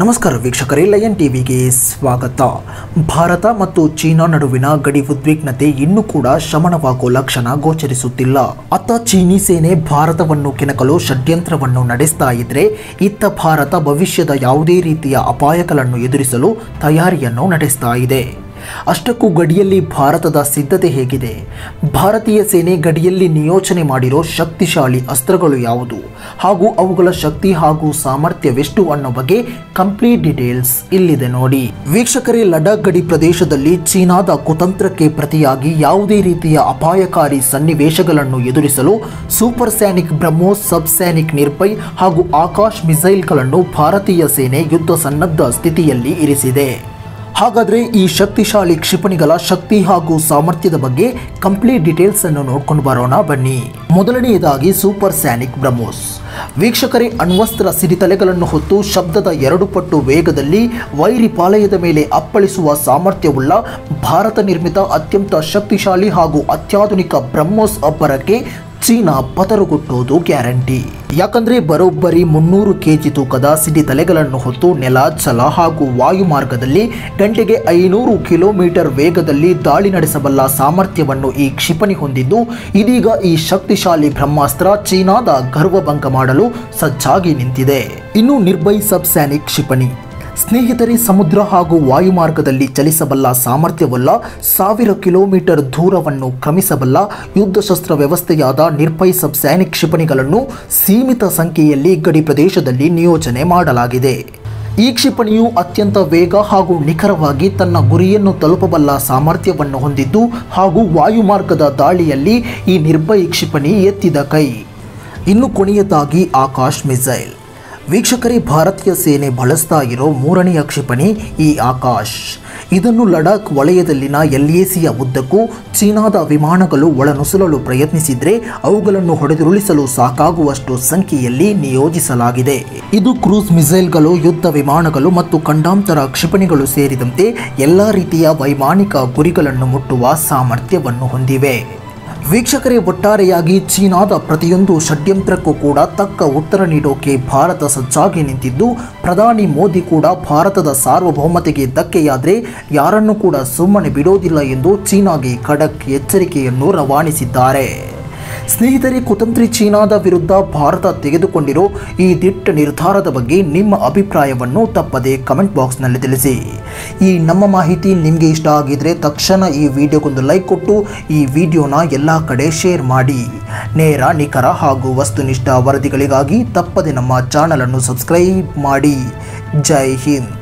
ನಮಸ್ಕಾರ ವೀಕ್ಷಕರೇ ಲಯನ್ ಟಿವಿಗೆ ಸ್ವಾಗತ ಭಾರತ ಮತ್ತು ಚೀನಾ ನಡುವಿನ ಗಡಿ ಉದ್ವಿಗ್ನತೆ ಇನ್ನೂ ಕೂಡ ಶಮನವಾಗುವ ಲಕ್ಷಣ ಗೋಚರಿಸುತ್ತಿಲ್ಲ ಅತ್ತ ಚೀನಿ ಸೇನೆ ಭಾರತವನ್ನು ಕೆಣಕಲು ಷಡ್ಯಂತ್ರವನ್ನು ನಡೆಸ್ತಾ ಇದ್ರೆ ಇತ್ತ ಭಾರತ ಭವಿಷ್ಯದ ಯಾವುದೇ ರೀತಿಯ ಅಪಾಯಗಳನ್ನು ಎದುರಿಸಲು ತಯಾರಿಯನ್ನು ನಡೆಸ್ತಾ ಇದೆ ಅಷ್ಟಕ್ಕೂ ಗಡಿಯಲ್ಲಿ ಭಾರತದ ಸಿದ್ಧತೆ ಹೇಗಿದೆ ಭಾರತೀಯ ಸೇನೆ ಗಡಿಯಲ್ಲಿ ನಿಯೋಜನೆ ಮಾಡಿರೋ ಶಕ್ತಿಶಾಲಿ ಅಸ್ತ್ರಗಳು ಯಾವುದು ಹಾಗೂ ಅವುಗಳ ಶಕ್ತಿ ಹಾಗೂ ಸಾಮರ್ಥ್ಯವೆಷ್ಟು ಅನ್ನೋ ಬಗ್ಗೆ ಕಂಪ್ಲೀಟ್ ಡೀಟೇಲ್ಸ್ ಇಲ್ಲಿದೆ ನೋಡಿ ವೀಕ್ಷಕರೇ ಲಡಾಖ್ ಗಡಿ ಪ್ರದೇಶದಲ್ಲಿ ಚೀನಾದ ಕುತಂತ್ರಕ್ಕೆ ಪ್ರತಿಯಾಗಿ ಯಾವುದೇ ರೀತಿಯ ಅಪಾಯಕಾರಿ ಸನ್ನಿವೇಶಗಳನ್ನು ಎದುರಿಸಲು supersonic BrahMos subsonic Nirbhay ಹಾಗೂ ಆಕಾಶ್ ಮಿಸೈಲ್ಗಳನ್ನು ಭಾರತೀಯ ಸೇನೆ ಯುದ್ಧ ಸನ್ನದ್ಧ ಸ್ಥಿತಿಯಲ್ಲಿ ಇರಿಸಿದೆ ಹಾಗಾದ್ರೆ ಈ ಶಕ್ತಿಶಾಲಿ ಕ್ಷಿಪಣಿಗಳ ಶಕ್ತಿ ಹಾಗೂ ಸಾಮರ್ಥ್ಯದ ಬಗ್ಗೆ ಕಂಪ್ಲೀಟ್ ಡೀಟೇಲ್ಸ್ ಅನ್ನು ನೋಡ್ಕೊಂಡು ಬರೋಣ ಬನ್ನಿ ಮೊದಲನೆಯದಾಗಿ ಸೂಪರ್ ಸ್ಯಾನಿಕ್ ಬ್ರಹ್ಮೋಸ್ ವೀಕ್ಷಕರೇ ಅಣ್ವಸ್ತ್ರ ಸಿರಿತಲೆಗಳನ್ನು ಹೊತ್ತು ಶಬ್ದದ ಎರಡು ಪಟ್ಟು ವೇಗದಲ್ಲಿ ವೈರಿ ಪಾಲಯದ ಮೇಲೆ ಅಪ್ಪಳಿಸುವ ಸಾಮರ್ಥ್ಯವುಳ್ಳ ಭಾರತ ನಿರ್ಮಿತ ಅತ್ಯಂತ ಶಕ್ತಿಶಾಲಿ ಹಾಗೂ ಅತ್ಯಾಧುನಿಕ ಬ್ರಹ್ಮೋಸ್ ಅಬ್ಬರಕ್ಕೆ ಚೀನಾ ಪತರುಗುಟ್ಟುವುದು ಗ್ಯಾರಂಟಿ ಯಾಕಂದ್ರೆ ಬರೋಬ್ಬರಿ ಮುನ್ನೂರು ಕೆಜಿ ತೂಕದ ಸಿಡಿ ತಲೆಗಳನ್ನು ಹೊತ್ತು ನೆಲ ಜಲ ಹಾಗೂ ವಾಯು ಮಾರ್ಗದಲ್ಲಿ ಗಂಟೆಗೆ ಐನೂರು ಕಿಲೋಮೀಟರ್ ವೇಗದಲ್ಲಿ ದಾಳಿ ನಡೆಸಬಲ್ಲ ಸಾಮರ್ಥ್ಯವನ್ನು ಈ ಕ್ಷಿಪಣಿ ಹೊಂದಿದ್ದು ಇದೀಗ ಈ ಶಕ್ತಿಶಾಲಿ ಬ್ರಹ್ಮಾಸ್ತ್ರ ಚೀನಾದ ಗರ್ವಭಂಗ ಮಾಡಲು ಸಜ್ಜಾಗಿ ನಿಂತಿದೆ ಇನ್ನು ನಿರ್ಭಯ್ ಸಬ್ಸ್ಯಾನಿಕ್ ಕ್ಷಿಪಣಿ ಸ್ನೇಹಿತರೆ ಸಮುದ್ರ ಹಾಗೂ ವಾಯುಮಾರ್ಗದಲ್ಲಿ ಚಲಿಸಬಲ್ಲ ಸಾಮರ್ಥ್ಯವಲ್ಲ ಸಾವಿರ ಕಿಲೋಮೀಟರ್ ದೂರವನ್ನು ಕ್ರಮಿಸಬಲ್ಲ ಯುದ್ಧ ಶಸ್ತ್ರ ವ್ಯವಸ್ಥೆಯಾದ ನಿರ್ಭಯ್ ಸಬ್ಸ್ಯಾನಿಕ್ ಕ್ಷಿಪಣಿಗಳನ್ನು ಸೀಮಿತ ಸಂಖ್ಯೆಯಲ್ಲಿ ಗಡಿ ಪ್ರದೇಶದಲ್ಲಿ ನಿಯೋಜನೆ ಮಾಡಲಾಗಿದೆ ಈ ಕ್ಷಿಪಣಿಯು ಅತ್ಯಂತ ವೇಗ ಹಾಗೂ ನಿಖರವಾಗಿ ತನ್ನ ಗುರಿಯನ್ನು ತಲುಪಬಲ್ಲ ಸಾಮರ್ಥ್ಯವನ್ನು ಹೊಂದಿದ್ದು ಹಾಗೂ ವಾಯುಮಾರ್ಗದ ದಾಳಿಯಲ್ಲಿ ಈ ನಿರ್ಭಯ್ ಕ್ಷಿಪಣಿ ಎತ್ತಿದ ಕೈ ಇನ್ನು ಕೊನೆಯದಾಗಿ ಆಕಾಶ್ ಮಿಸೈಲ್ ವೀಕ್ಷಕರೇ ಭಾರತೀಯ ಸೇನೆ ಬಳಸ್ತಾ ಇರೋ ಮೂರನೆಯ ಕ್ಷಿಪಣಿ ಈ ಆಕಾಶ್ ಇದನ್ನು ಲಡಾಖ್ ವಲಯದಲ್ಲಿನ ಎಲ್ಎಸಿಯ ಉದ್ದಕ್ಕೂ ಚೀನಾದ ವಿಮಾನಗಳು ಒಳನುಸುಳಲು ಪ್ರಯತ್ನಿಸಿದ್ರೆ ಅವುಗಳನ್ನು ಹೊಡೆದುರುಳಿಸಲು ಸಾಕಾಗುವಷ್ಟು ಸಂಖ್ಯೆಯಲ್ಲಿ ನಿಯೋಜಿಸಲಾಗಿದೆ ಇದು ಕ್ರೂಸ್ ಮಿಸೈಲ್ಗಳು ಯುದ್ಧ ವಿಮಾನಗಳು ಮತ್ತು ಖಂಡಾಂತರ ಕ್ಷಿಪಣಿಗಳು ಸೇರಿದಂತೆ ಎಲ್ಲ ರೀತಿಯ ವೈಮಾನಿಕ ಗುರಿಗಳನ್ನು ಮುಟ್ಟುವ ಸಾಮರ್ಥ್ಯವನ್ನು ಹೊಂದಿವೆ ವೀಕ್ಷಕರೇ ಒಟ್ಟಾರೆಯಾಗಿ ಚೀನಾದ ಪ್ರತಿಯೊಂದು ಷಡ್ಯಂತ್ರಕ್ಕೂ ಕೂಡ ತಕ್ಕ ಉತ್ತರ ನೀಡೋಕೆ ಭಾರತ ಸಜ್ಜಾಗಿ ನಿಂತಿದ್ದು ಪ್ರಧಾನಿ ಮೋದಿ ಕೂಡ ಭಾರತದ ಸಾರ್ವಭೌಮತೆಗೆ ಧಕ್ಕೆಯಾದರೆ ಯಾರನ್ನೂ ಕೂಡ ಸುಮ್ಮನೆ ಬಿಡೋದಿಲ್ಲ ಎಂದು ಚೀನಾಗೆ ಖಡಕ್ ಎಚ್ಚರಿಕೆಯನ್ನು ರವಾನಿಸಿದ್ದಾರೆ ಸ್ನೇಹಿತರೆ ಕುತಂತ್ರಿ ಚೀನಾದ ವಿರುದ್ಧ ಭಾರತ ತೆಗೆದುಕೊಂಡಿರೋ ಈ ದಿಟ್ಟ ನಿರ್ಧಾರದ ಬಗ್ಗೆ ನಿಮ್ಮ ಅಭಿಪ್ರಾಯವನ್ನು ತಪ್ಪದೆ ಕಮೆಂಟ್ ಬಾಕ್ಸ್ನಲ್ಲಿ ತಿಳಿಸಿ ಈ ನಮ್ಮ ಮಾಹಿತಿ ನಿಮಗೆ ಇಷ್ಟ ಆಗಿದ್ರೆ ತಕ್ಷಣ ಈ ವಿಡಿಯೋಗೊಂದು ಲೈಕ್ ಕೊಟ್ಟು ಈ ವಿಡಿಯೋನ ಎಲ್ಲ ಕಡೆ ಶೇರ್ ಮಾಡಿ ನೇರ ನಿಖರ ಹಾಗೂ ವಸ್ತುನಿಷ್ಠ ವರದಿಗಳಿಗಾಗಿ ತಪ್ಪದೆ ನಮ್ಮ ಚಾನಲನ್ನು ಸಬ್ಸ್ಕ್ರೈಬ್ ಮಾಡಿ ಜೈ ಹಿಂದ್